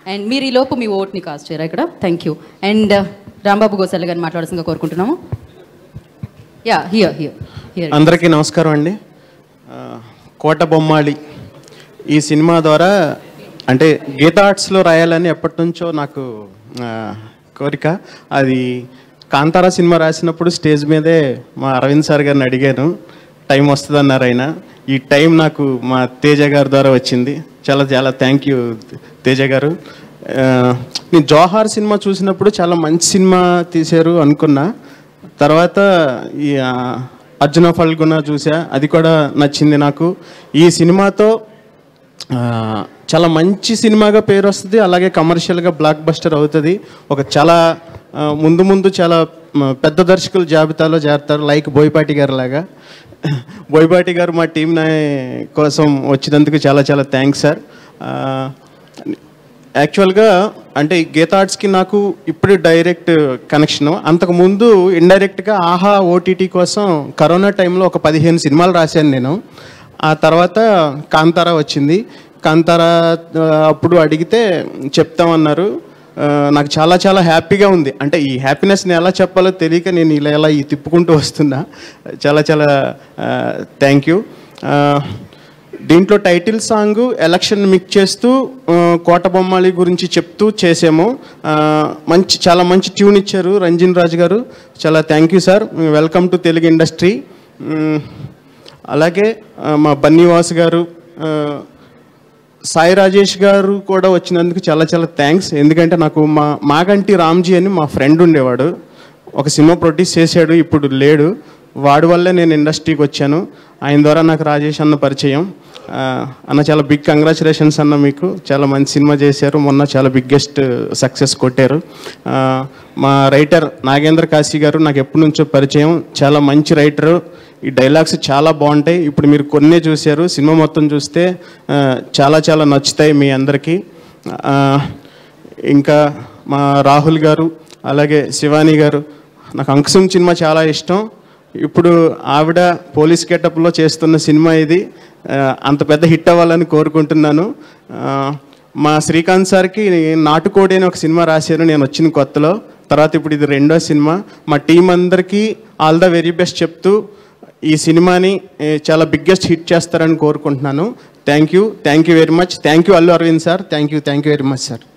and మీరు ఈ లోపు మీ ఓట్ని కాస్ట్ చేయరా ఇక్కడ thank you and Rambabu Gosala గారిని మాట్లాడాల్సిందిగా కోరుకుంటున్నాము యా హియర్ హియర్ హియర్ అందరికీ నమస్కారం అండి ఆ, కోట బొమ్మాళి ఈ సినిమా ద్వారా అంటే గీతా ఆర్ట్స్లో రాయాలని ఎప్పటి నుంచో నాకు ఆ, కోరిక అది కాంతారా సినిమా రాసినప్పుడు స్టేజ్ మీదే మా అరవింద్ సార్ గారిని అడిగాను టైం వస్తుందన్నారు ఆయన ఈ టైం నాకు మా తేజ గారి ద్వారా వచ్చింది చాలా చాలా థ్యాంక్ యూ తేజ గారు ఆ, నేను జోహార్ సినిమా చూసినప్పుడు చాలా మంచి సినిమా తీశారు అనుకున్నా తర్వాత ఈ ఆ, అర్జున ఫల్గుణ చూసా అది కూడా నచ్చింది నాకు ఈ సినిమాతో ఆ, చాలా మంచి సినిమాగా పేరు వస్తుంది అలాగే కమర్షియల్గా బ్లాక్ బస్టర్ అవుతుంది ఒక చాలా ఆ, ముందు ముందు చాలా మ, పెద్ద దర్శకుల జాబితాలో చేరతారు లైక్ బోయపాటి గారు లాగా బోయపాటి గారు మా టీం కోసం వచ్చినందుకు చాలా చాలా థ్యాంక్స్ సార్ ఆ, యాక్చువల్గా అంటే ఈ గీతా ఆర్ట్స్కి నాకు ఇప్పుడు డైరెక్ట్ కనెక్షన్ అంతకుముందు ఇండైరెక్ట్గా ఆహా ఓటీటీ కోసం కరోనా టైంలో ఒక పదిహేను సినిమాలు రాశాను నేను ఆ తర్వాత కాంతారా వచ్చింది కాంతారా ఆ, అప్పుడు అడిగితే చెప్తామన్నారు ఆ, నాకు చాలా చాలా హ్యాపీగా ఉంది అంటే ఈ హ్యాపీనెస్ని ఎలా చెప్పాలో తెలియక నేను ఇలా ఇలా ఈ తిప్పుకుంటూ వస్తున్నా చాలా చాలా థ్యాంక్ యూ దీంట్లో టైటిల్ సాంగ్ ఎలక్షన్ మిక్స్ చేస్తూ ఆ, కోట బొమ్మాళి గురించి చెప్తూ చేసాము ఆ, మంచి చాలా మంచి ట్యూన్ ఇచ్చారు రంజిన్ రాజు గారు చాలా thank you sir welcome to Telugu industry మ్, అలాగే ఆ, మా బన్నీవాస్ గారు ఆ, సాయి రాజేష్ గారు కూడా వచ్చినందుకు చాలా చాలా థ్యాంక్స్ ఎందుకంటే నాకు మా మాగంటి రామ్జీ అని మా ఫ్రెండ్ ఉండేవాడు ఒక సినిమా ప్రొడ్యూస్ చేశాడు ఇప్పుడు లేడు వాడి వల్లే నేను ఇండస్ట్రీకి వచ్చాను ఆయన ద్వారా నాకు రాజేష్ అన్న పరిచయం ఆ, అన్న చాలా బిగ్ కంగ్రాచులేషన్స్ అన్న మీకు చాలా మంచి సినిమా చేశారు మొన్న చాలా బిగ్గెస్ట్ సక్సెస్ కొట్టారు ఆ, మా రైటర్ నాగేంద్ర కాశీ గారు నాకు ఎప్పటి నుంచో పరిచయం చాలా మంచి రైటరు ఈ డైలాగ్స్ చాలా బాగుంటాయి ఇప్పుడు మీరు కొన్నే చూశారు సినిమా మొత్తం చూస్తే ఆ, చాలా చాలా నచ్చుతాయి మీ అందరికీ ఆ, ఇంకా మా రాహుల్ గారు అలాగే శివాని గారు నాకు అంకుశం సినిమా చాలా ఇష్టం ఇప్పుడు ఆవిడ పోలీస్ గెటప్లో చేస్తున్న సినిమా ఇది ఆ, అంత పెద్ద హిట్ అవ్వాలని కోరుకుంటున్నాను ఆ, మా శ్రీకాంత్ సార్కి నాటుకోడి అని ఒక సినిమా రాశారు నేను వచ్చిన కొత్తలో తర్వాత ఇప్పుడు ఇది రెండో సినిమా మా టీం అందరికీ ఆల్ ద వెరీ బెస్ట్ చెప్తూ ఈ సినిమాని ఏ, చాలా బిగ్గెస్ట్ హిట్ చేస్తారని కోరుకుంటున్నాను thank you thank you very much thank you Allu Aravind sir thank you thank you very much sir